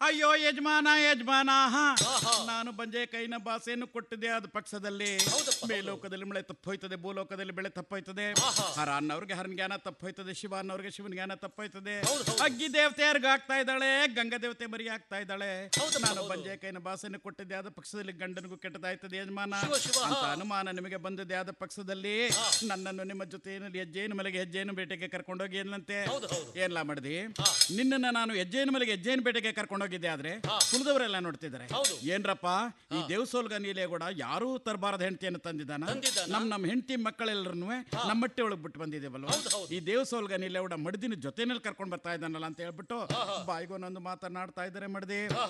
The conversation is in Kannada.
ಅಯ್ಯೋ ಯಜಮಾನ ಯಜಮಾನ ಹಾ. ಆಹಾ. ನಾನು ಬಂಜೆ ಕೈನ ಭಾಷೆಯನ್ನು ಕೊಟ್ಟಿದ್ದೆ ಆದ ಪಕ್ಷದಲ್ಲಿ ಹೌದಪ್ಪ, ಹೌದು. ಮೇಲೋಕದಲ್ಲಿ ಮಳೆ ತಪ್ಪೋಯ್ತದೆ ಭೂಲೋಕದಲ್ಲಿ ಬೆಳೆ ತಪ್ಪೋಯ್ತದೆ ಆಹಾ. ಹರ ಅನ್ನೋರ್ಗೆ ಹರನ್ ಜ್ಞಾನ ತಪ್ಪೋಯ್ತದೆ ಶಿವ ಅನ್ನೋರ್ಗೆ ಶಿವನ ಜ್ಞಾನ ತಪ್ಪೋಯ್ತದೆ ಹೌದು, ಹೌದು. ಅಗ್ಗಿ ದೇವತೆ ಯಾರಿಗ ಆಗ್ತಾ ಇದ್ದಾಳೆ ಗಂಗಾ ದೇವತೆ ಮರಿ ಆಗ್ತಾ ಇದ್ದಾಳೆ ಹೌದಪ್ಪ, ನಾನು ಹೌದು. ಬಂಜೆ ಕೈನ ಭಾಷೆಯನ್ನು ಕೊಟ್ಟಿದ್ದೆ ಆದ ಪಕ್ಷದಲ್ಲಿ ಗಂಡನಿಗೂ ಕೆಟ್ಟದಾಯ್ತದೆ ಯಜಮಾನ ಶಿವ, ಶಿವ, ಹಾ. ಅಂತ ಅನುಮಾನ ನಿಮಗೆ ಬಂದಿದೆ ಆದ ಪಕ್ಷದಲ್ಲಿ ನನ್ನನ್ನು ನಿಮ್ಮ ಜೊತೆಯಲ್ಲಿ ಹೆಜ್ಜೆಯನ್ನು ಮಲೆಗೆ ಹೆಜ್ಜೆಯನ್ನು ಬೇಟೆಗೆ ಕರ್ಕೊಂಡೋಗಿ ಏನಂತೆ ಹೌದು, ಹೌದು. ಏನ್ಲಾ ಮಾಡಿದಿ ಹಾ. ನಿನ್ನನ್ನ ನಾನು ಹೆಜ್ಜೆಯನ್ನು ಮಲೆಗೆ ಹೆಜ್ಜೆಯನ್ನು ಬೇಟೆಗೆ ಕರ್ಕೊಂಡೋಗಿದ್ದೆ ಆದ್ರೆ ಹಾ. ಕುಲದವರೆಲ್ಲ ನೋಡ್ತಿದ್ದಾರೆ ಹೌದು. ಏನ್ರಪ್ಪ ಈ ದೇವಸೋಲ್ಗ ನೀಲೇಗೌಡ ಯಾರೂ ತರಬಾರದ ಹೆಂಡತಿಯನ್ನು ತಂದಿದ್ದಾನ ತಂದಿದ್ದಾನ? ನಮ್ ನಮ್ಮ ಹೆಂಡತಿ ಮಕ್ಕಳೆಲ್ಲರೂ ನಮ್ಮಟ್ಟೆ ಒಳಗೆ ಬಿಟ್ಟು ಬಂದಿದ್ದೇವಲ್ವ ಹೌದು, ಹೌದು. ಈ ದೇವಸೋಲ್ಗ ನೀಲೇಗೌಡ ಮಡ್ದಿನ ಜೊತೆನಲ್ಲಿ ಕರ್ಕೊಂಡು ಬರ್ತಾ ಇದ್ದಾನಲ್ಲ ಅಂತ ಹೇಳ್ಬಿಟ್ಟು ಬಾಯಿಗೊಂದೊಂದು ಮಾತನಾಡ್ತಾ ಇದ್ದಾರೆ ಮಡ್ದಿ